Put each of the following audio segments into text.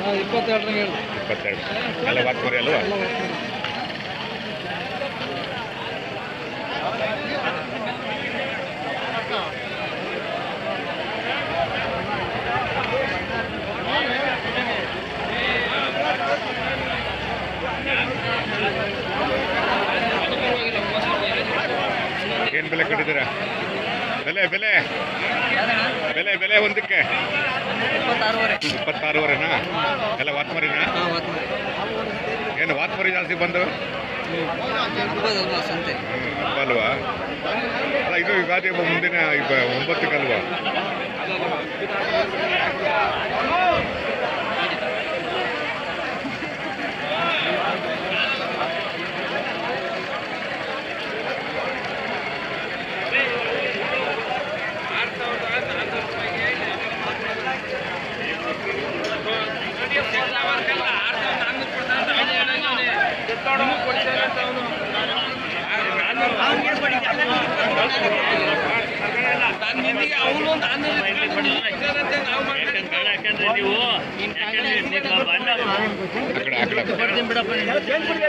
ಇಪ್ಪತ್ತೆರಡರಾಗ ಹೇಳಿ ಇಪ್ಪತ್ತೆರಡು ಎಲ್ಲ ವಾತ್ಮರಿ ಅಲ್ವಾ ಎಲ್ಲ ಬರ್ತಾರೆ. ಏನು ಬೆಲೆ ಕಟ್ಟಿದ್ದೀರಾ ಬೆಲೆ ಬೆಲೆ ಬೆಲೆ ಬೆಲೆ ಒಂದಕ್ಕೆ ಇಪ್ಪತ್ತಾರೂವರೆ ಇಪ್ಪತ್ತಾರೂವರೆನಾ ಎಲ್ಲ ವಾತ್ಮರಿನಾ ಹಾಂ ಅವತ್ತು ಏನು ವಾತ್ಮರಿ ಜಾಸ್ತಿ ಬಂದು ಹಬ್ಬದಲ್ವಾ ಸಂತೆ ಹ್ಮ್, ಹಬ್ಬ ಅಲ್ವಾ ಅಲ್ಲ ಇದು ಯುಗಾದಿ ಹಬ್ಬ ಮುಂದಿನ ಈಗ ಒಂಬತ್ತಕ್ಕಲ್ವಾ ಯಾಕಂದ್ರೆ ನೀವು ಯಾಕಂದ್ರೆ ನೀವು ಬಣ್ಣ ಆ ಕಡೆ ಆ ಕಡೆ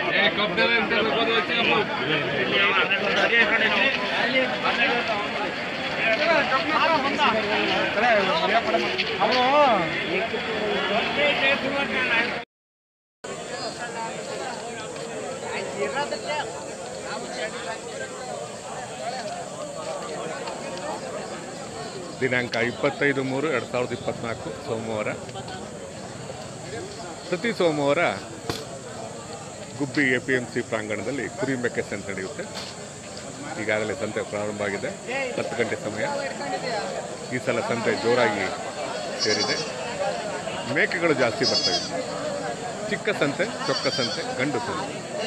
ದಿನಾಂಕ ಇಪ್ಪತ್ತೈದು ಮೂರು ಎರಡು ಸಾವಿರದ ಇಪ್ಪತ್ತ್ನಾಲ್ಕು ಸೋಮವಾರ ಪ್ರತಿ ಸೋಮವಾರ Gubbi A P M C ಪ್ರಾಂಗಣದಲ್ಲಿ ಕುರಿ ಮೇಕೆ ಸಂತೆ ನಡೆಯುತ್ತೆ ಈಗಾಗಲೇ ಸಂತೆ ಪ್ರಾರಂಭ ಆಗಿದೆ ಹತ್ತು ಗಂಟೆ ಸಮಯ ಈ ಸಲ ಸಂತೆ ಜೋರಾಗಿ ಸೇರಿದೆ ಮೇಕೆಗಳು ಜಾಸ್ತಿ ಬರ್ತವೆ ಚಿಕ್ಕ ಸಂತೆ ಚೊಕ್ಕ ಸಂತೆ ಗಂಡು ಸಂತೆ